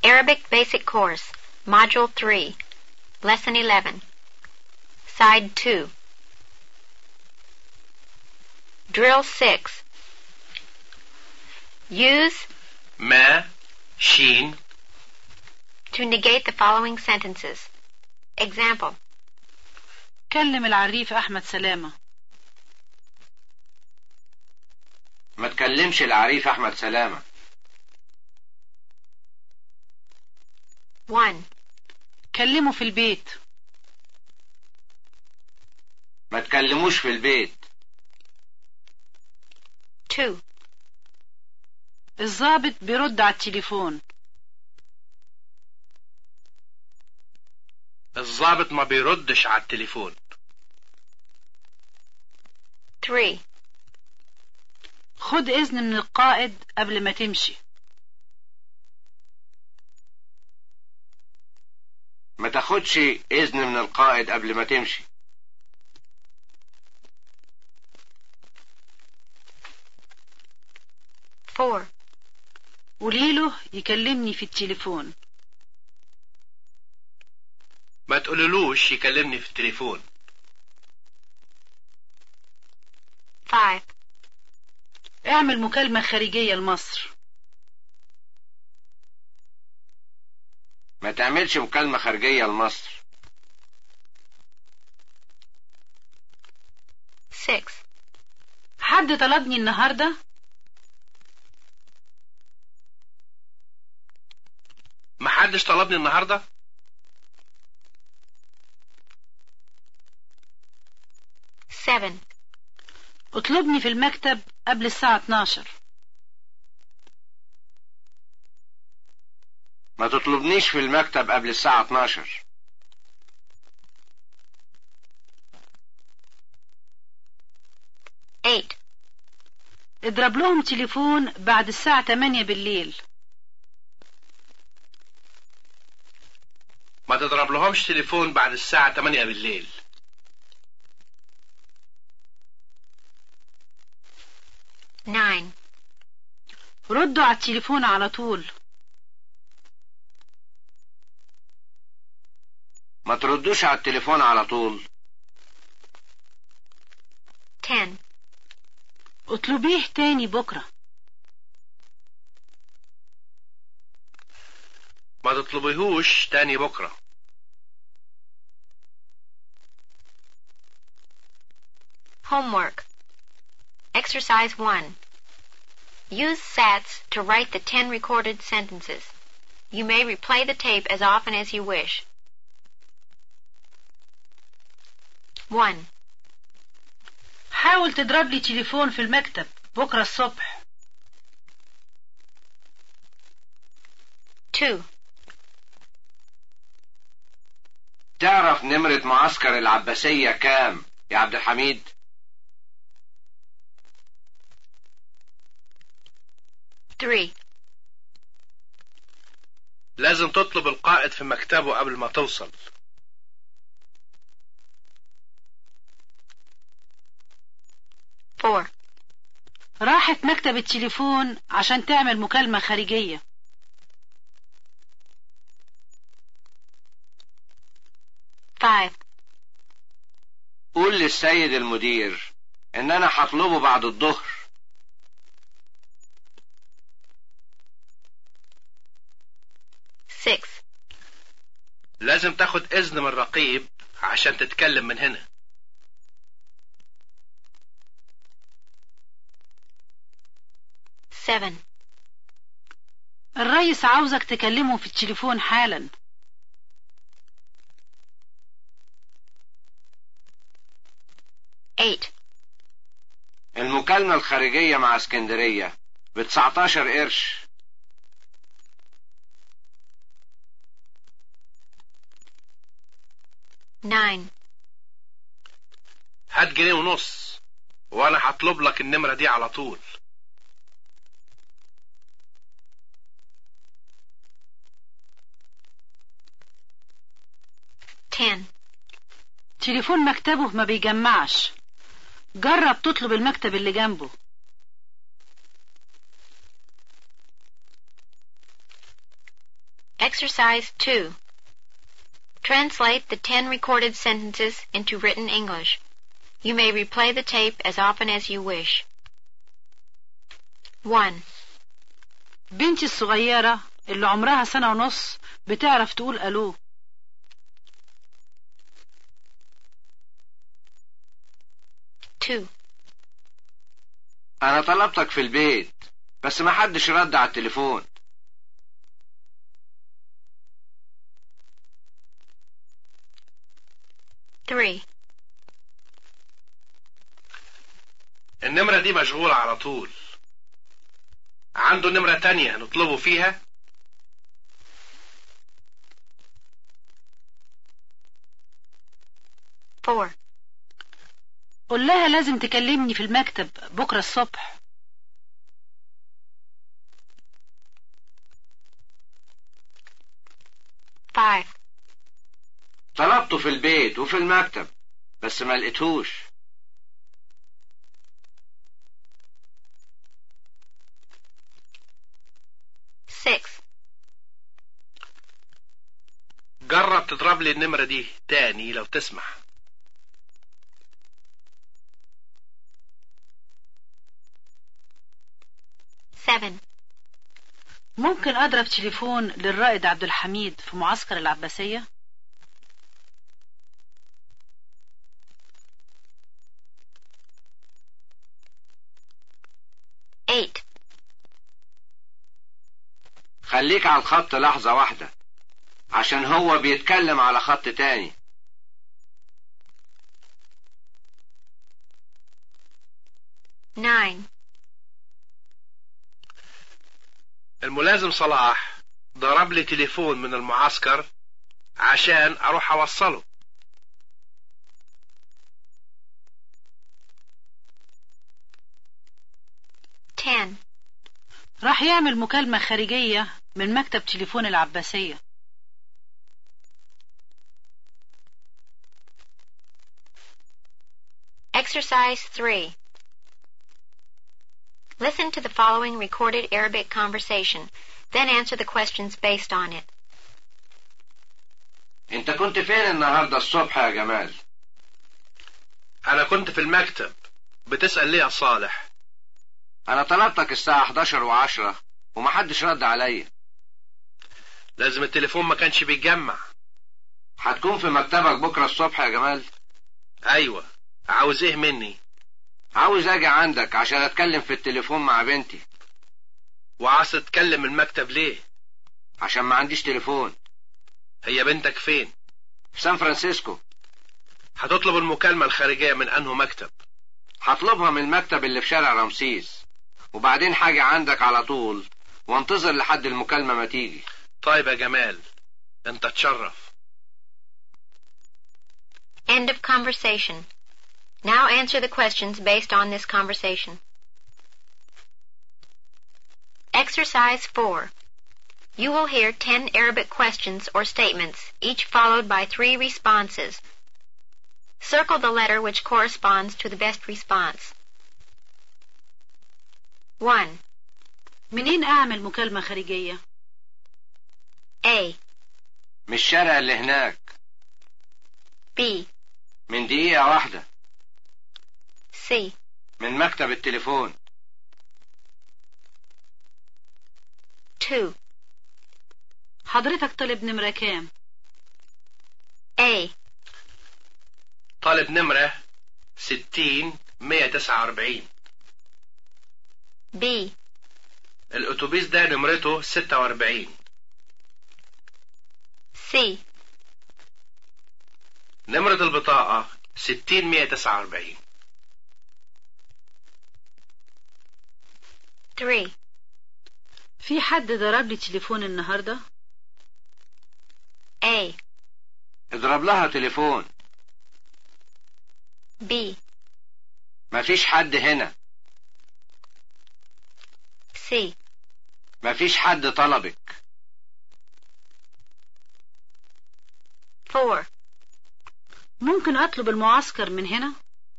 Arabic Basic Course, Module 3, Lesson 11, Side 2. Drill 6. Use ما شين to negate the following sentences. Example. كلم العريف أحمد سلامة ما تكلمش العريف احمد سلامة 1. كلمه في البيت ما تكلموش في البيت 2. الضابط بيرد على التليفون الضابط ما بيردش على التليفون 3. خد إذن من القائد قبل ما تمشي ما تاخدش اذن من القائد قبل ما تمشي 4. قوليله يكلمني في التليفون ما تقولولوش يكلمني في التليفون 5. اعمل مكالمة خارجية لمصر ما تعملش مكالمة خارجية لمصر 6. حد طلبني النهاردة ما حدش طلبني النهاردة 7. اطلبني في المكتب قبل الساعة 12 ما تطلبنيش في المكتب قبل الساعة 12 8. اضرب لهم تليفون بعد الساعة 8 بالليل ما تضرب لهمش تليفون بعد الساعة 8 بالليل 9. ردوا على التليفون على طول ما تردوش على التليفون على طول 10. اطلبيه تاني بكرة ما تطلبيهوش تاني بكرة Homework. Exercise 1. Use SATs to write the 10 recorded sentences. You may replay the tape as often as you wish. 1. حاول تضرب لي تليفون في المكتب بكرة الصبح 2. تعرف نمرة معسكر العباسية كام يا عبد الحميد 3. لازم تطلب القائد في مكتبه قبل ما توصل 4. راحت مكتب التليفون عشان تعمل مكالمة خارجية 5. قول للسيد المدير ان انا هطلبه بعد الظهر 6. لازم تاخد اذن من الرقيب عشان تتكلم من هنا 7. الريس عاوزك تكلمه في التليفون حالا 8. المكالمة الخارجية مع اسكندرية ب 19 قرش 9. هات جنيه ونص وانا هطلب لك النمرة دي على طول 10. تليفون مكتبه ما بيجمعش جرب تطلب المكتب اللي جنبه Exercise 2. Translate the 10 recorded sentences into written English. You may replay the tape as often as you wish. 1, بنتي الصغيرة اللي عمرها سنة ونص بتعرف تقول ألو 2, انا طلبتك في البيت بس ما حدش رد على التليفون 3, النمرة دي مشغولة على طول عنده نمرة تانية نطلبه فيها 4, قول لها لازم تكلمني في المكتب بكرة الصبح 5, طلبته في البيت وفي المكتب بس ما لقيتهوش 6, جرب تضرب لي النمرة دي تاني لو تسمح 7, ممكن أضرب تليفون للرائد عبد الحميد في معسكر العباسية 8, خليك على الخط لحظة واحدة عشان هو بيتكلم على خط تاني 9, الملازم صلاح ضرب لي تليفون من المعسكر عشان اروح اوصله 10, راح يعمل مكالمة خارجية من مكتب تليفون العباسية Exercise 3. Listen to the following recorded Arabic conversation, then answer the questions based on it. انت كنت فين النهاردة الصبح يا جمال انا كنت في المكتب بتسأل ليه يا صالح انا طلبتك الساعة 11 وعشرة ومحدش رد عليا لازم التليفون ما كانش بيتجمع هتكون في مكتبك بكرة الصبح يا جمال ايوه عاوز ايه مني عاوز اجي عندك عشان اتكلم في التليفون مع بنتي وعاوز تتكلم المكتب ليه عشان ما عنديش تليفون هي بنتك فين في سان فرانسيسكو هتطلب المكالمة الخارجية من انه مكتب هطلبها من المكتب اللي في شارع رمسيس وبعدين حاجة عندك على طول وانتظر لحد المكالمة ما تيجي طيب يا جمال انت تشرف End of conversation. Now answer the questions based on this conversation. Exercise 4. You will hear 10 Arabic questions or statements, each followed by three responses. Circle the letter which corresponds to the best response. 1. منين أعمل مكالمة خارجية A. من الشارع اللي هناك B. من دقيقة واحدة C. من مكتب التليفون 2. حضرتك طالب نمرة كام A. طالب نمرة ستين مية تسعة واربعين B. الأتوبيس ده نمرته ستة واربعين C. نمرة البطاقة ستين مية تسعة واربعين 3. في حد ضرب لي تليفون النهاردة A. اضرب لها تليفون B. مفيش حد هنا C. مفيش حد طلبك 4. ممكن أطلب المعسكر من هنا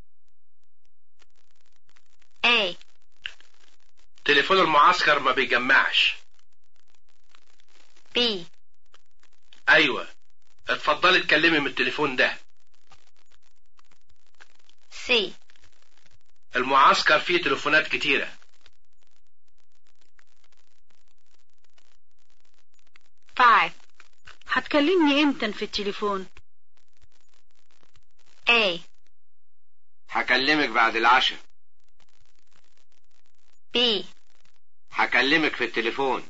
A. تليفون المعسكر ما بيجمعش B. ايوه اتفضلي اتكلمي من التليفون ده C. المعسكر فيه تليفونات كتيرة 5. هتكلمني امتى في التليفون A. هكلمك بعد العشاء B. هكلمك في التليفون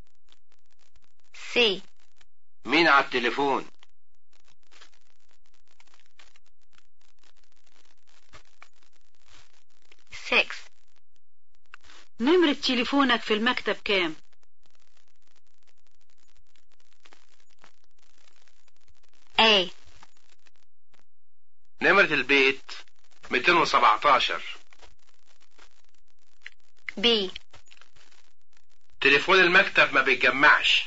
C. مين على التليفون Six. نمرة تليفونك في المكتب كام A. نمرة البيت 217 B. تليفون المكتب ما بيتجمعش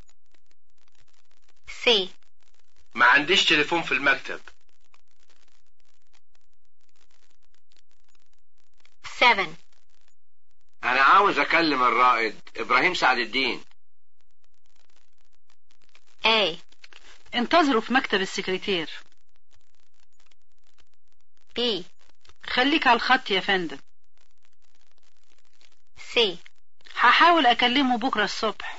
C. ما عنديش تليفون في المكتب 7. انا عاوز اكلم الرائد ابراهيم سعد الدين A. انتظروا في مكتب السكرتير B. خليك على الخط يا فندم C. هحاول اكلمه بكرة الصبح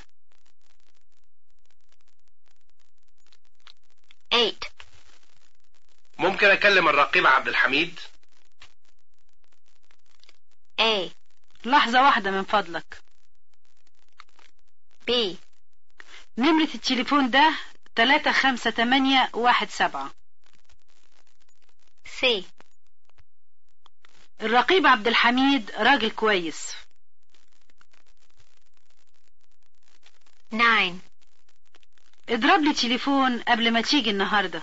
8. ممكن اكلم الرقيب عبد الحميد A. لحظة واحدة من فضلك B. نمرة التليفون ده تلاتة خمسة تمانية واحد سبعة C. الرقيب عبد الحميد راجل كويس 9. اضرب لي تليفون قبل ما تيجي النهاردة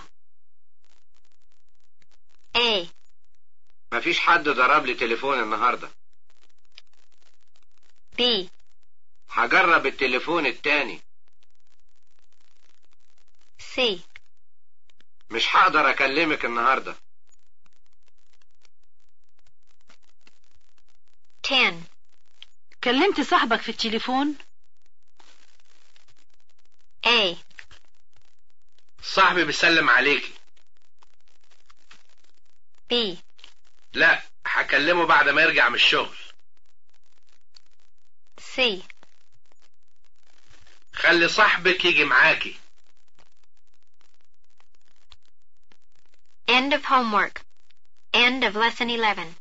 A. مفيش حد ضرب لي تليفون النهارده B. هجرب التليفون التاني C. مش هقدر اكلمك النهارده 10. كلمت صاحبك في التليفون A. صاحبي بيسلم عليكي B. لا هكلمه بعد ما يرجع من الشغل C. خلي صاحبك يجي معاكي End of homework. End of lesson 11.